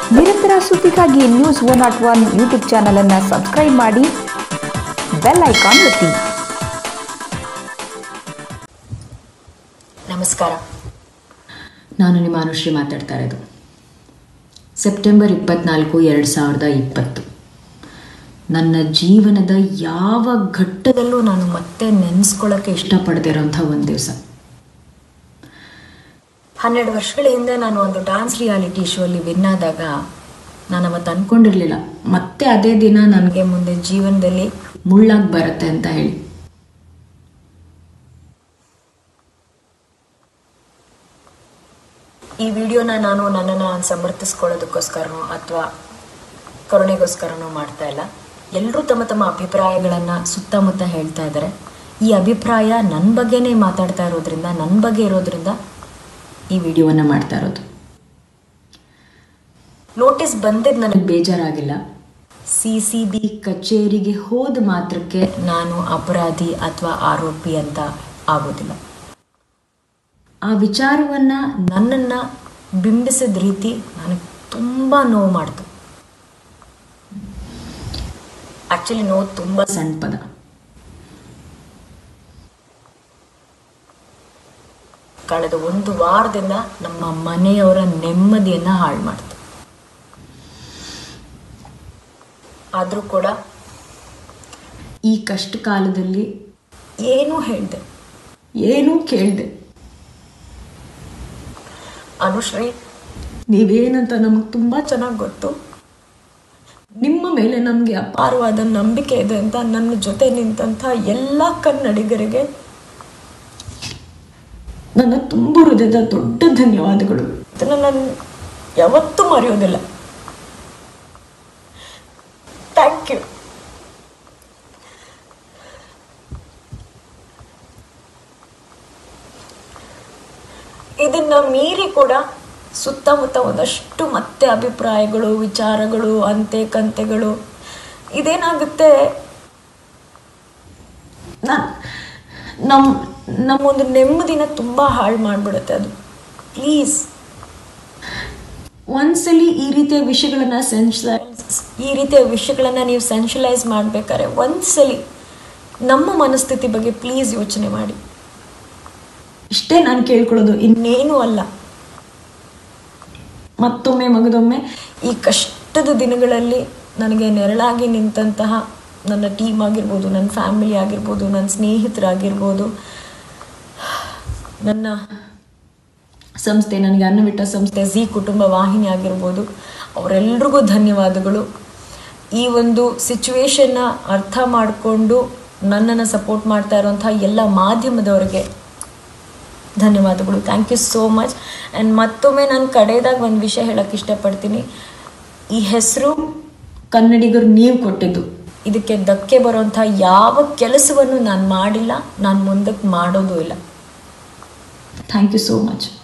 ನಿರಂತರ ಸುದ್ದಿಗಾಗಿ news one not one YouTube ಚಾನಲನ್ನು ಸಬ್ಸ್ಕ್ರೈಬ್ ಮಾಡಿ ಬೆಲ್ ಐಕಾನ್ ಒತ್ತಿ ನಮಸ್ಕಾರ ನಾನು ನಿಮ್ಮ ಅನುಶ್ರೀ ಮಾತಾಡ್ತಾ ಇರೋದು ಸೆಪ್ಟೆಂಬರ್ ಇಪ್ಪತ್ನಾಲ್ಕು ಎರಡು ಸಾವಿರದ ಇಪ್ಪತ್ತು ನನ್ನ ಜೀವನದ ಯಾವ ಘಟ್ಟದಲ್ಲೂ ನಾನು ಮತ್ತೆ ನೆನೆಸ್ಕೊಳ್ಳೋಕ್ಕೆ ಇಷ್ಟಪಡದಿರೋಂಥ ಒಂದು ದಿವಸ ಹನ್ನೆರಡು ವರ್ಷಗಳ ಹಿಂದೆ ನಾನು ಒಂದು ಡಾನ್ಸ್ ರಿಯಾಲಿಟಿ ಶೋ ಅಲ್ಲಿ ವಿನ್ ಆದಾಗ ನಾನು ಅವತ್ತು ಅಂದ್ಕೊಂಡಿರಲಿಲ್ಲ ಮತ್ತೆ ಅದೇ ದಿನ ನನಗೆ ಮುಂದೆ ಜೀವನದಲ್ಲಿ ಮುಳ್ಳಾಗಿ ಬರುತ್ತೆ ಅಂತ ಹೇಳಿ ಈ ವಿಡಿಯೋನ ನಾನು ನನ್ನನ್ನು ಸಮರ್ಥಿಸ್ಕೊಳ್ಳೋದಕ್ಕೋಸ್ಕರನೋ ಅಥವಾ ಕರುಣೆಗೋಸ್ಕರನೋ ಮಾಡ್ತಾ ಇಲ್ಲ ಎಲ್ಲರೂ ತಮ್ಮ ತಮ್ಮ ಅಭಿಪ್ರಾಯಗಳನ್ನು ಸುತ್ತಮುತ್ತ ಹೇಳ್ತಾ ಇದ್ದಾರೆ ಈ ಅಭಿಪ್ರಾಯ ನನ್ನ ಬಗ್ಗೆನೇ ಮಾತಾಡ್ತಾ ಇರೋದ್ರಿಂದ ನನ್ನ ಬಗ್ಗೆ ಇರೋದ್ರಿಂದ ಈ ವಿಡಿಯೋವನ್ನು ಮಾಡ್ತಾ ಇರೋದು ನೋಟಿಸ್ ಬಂದಿದ್ದು ನನಗೆ ಬೇಜಾರಾಗಿಲ್ಲ ಸಿ ಸಿ ಬಿ ಕಚೇರಿಗೆ ಹೋದ ಮಾತ್ರಕ್ಕೆ ನಾನು ಅಪರಾಧಿ ಅಥವಾ ಆರೋಪಿ ಅಂತ ಆಗೋದಿಲ್ಲ ಆ ವಿಚಾರವನ್ನು ನನ್ನನ್ನು ಬಿಂಬಿಸಿದ ರೀತಿ ನನಗೆ ತುಂಬ ನೋವು ಮಾಡ್ತು ಆ್ಯಕ್ಚುಲಿ ನೋವು ತುಂಬ ಸಣ್ಣ ಪದ ಕಳೆದ ಒಂದು ವಾರದಿಂದ ನಮ್ಮ ಮನೆಯವರ ನೆಮ್ಮದಿಯನ್ನು ಹಾಳು ಮಾಡ್ತು ಆದರೂ ಕೂಡ ಈ ಕಷ್ಟ ಕಾಲದಲ್ಲಿ ಏನೂ ಹೇಳಿದೆ ಏನೂ ಕೇಳಿದೆ ಅನುಶ್ರೀ ನೀವೇನಂತ ನಮಗೆ ತುಂಬ ಚೆನ್ನಾಗಿ ಗೊತ್ತು ನಿಮ್ಮ ಮೇಲೆ ನಮಗೆ ಅಪಾರವಾದ ನಂಬಿಕೆ ಇದೆ ಅಂತ ನನ್ನ ಜೊತೆ ನಿಂತಹ ಎಲ್ಲ ಕನ್ನಡಿಗರಿಗೆ ನನ್ನ ತುಂಬ ಹೃದಯದ ದೊಡ್ಡ ಧನ್ಯವಾದಗಳು ಇದನ್ನು ನಾನು ಯಾವತ್ತೂ ಮರೆಯೋದಿಲ್ಲ ಥ್ಯಾಂಕ್ ಯು ಇದನ್ನ ಮೀರಿ ಕೂಡ ಸುತ್ತಮುತ್ತ ಒಂದಷ್ಟು ಮತ್ತೆ ಅಭಿಪ್ರಾಯಗಳು ವಿಚಾರಗಳು ಅಂತೆ ಕಂತೆಗಳು ಇದೇನಾಗುತ್ತೆ ನಮ್ಮ ನಮ್ಮೊಂದು ನೆಮ್ಮದಿನ ತುಂಬ ಹಾಳು ಮಾಡಿಬಿಡುತ್ತೆ ಅದು ಪ್ಲೀಸ್ ಒಂದ್ಸಲಿ ಈ ರೀತಿಯ ವಿಷಯಗಳನ್ನ ಸೆನ್ಷಲೈಸ್ ಈ ರೀತಿಯ ವಿಷಯಗಳನ್ನ ನೀವು ಸೆನ್ಷಲೈಸ್ ಮಾಡ್ಬೇಕಾದ್ರೆ ಒಂದ್ಸಲಿ ನಮ್ಮ ಮನಸ್ಥಿತಿ ಬಗ್ಗೆ ಪ್ಲೀಸ್ ಯೋಚನೆ ಮಾಡಿ ಇಷ್ಟೇ ನಾನು ಕೇಳ್ಕೊಳ್ಳೋದು ಇನ್ನೇನು ಅಲ್ಲ ಮತ್ತೊಮ್ಮೆ ಮಗದೊಮ್ಮೆ ಈ ಕಷ್ಟದ ದಿನಗಳಲ್ಲಿ ನನಗೆ ನೆರಳಾಗಿ ನಿಂತಹ ನನ್ನ ಟೀಮ್ ಆಗಿರ್ಬೋದು ನನ್ನ ಫ್ಯಾಮಿಲಿ ಆಗಿರ್ಬೋದು ನನ್ನ ಸ್ನೇಹಿತರಾಗಿರ್ಬೋದು ನನ್ನ ಸಂಸ್ಥೆ ನನಗೆ ಅನ್ನವಿಟ್ಟ ಸಂಸ್ಥೆ ಝಿ ಕುಟುಂಬ ವಾಹಿನಿ ಆಗಿರ್ಬೋದು ಅವರೆಲ್ರಿಗೂ ಧನ್ಯವಾದಗಳು ಈ ಒಂದು ಸಿಚುವೇಶನ್ನ ಅರ್ಥ ಮಾಡಿಕೊಂಡು ನನ್ನನ್ನು ಸಪೋರ್ಟ್ ಮಾಡ್ತಾ ಇರುವಂಥ ಎಲ್ಲ ಮಾಧ್ಯಮದವರಿಗೆ ಧನ್ಯವಾದಗಳು thank you so much and ಮತ್ತೊಮ್ಮೆ ನಾನು ಕಡೆಯದಾಗ ಒಂದು ವಿಷಯ ಹೇಳಕ್ಕೆ ಇಷ್ಟಪಡ್ತೀನಿ ಈ ಹೆಸರು ಕನ್ನಡಿಗರು ನೀವು ಕೊಟ್ಟಿದ್ದು ಇದಕ್ಕೆ ಧಕ್ಕೆ ಬರುವಂಥ ಯಾವ ಕೆಲಸವನ್ನು ನಾನು ಮಾಡಿಲ್ಲ ನಾನು ಮುಂದಕ್ಕೆ ಮಾಡೋದು ಇಲ್ಲ ಥ್ಯಾಂಕ್ ಯು ಸೋ ಮಚ್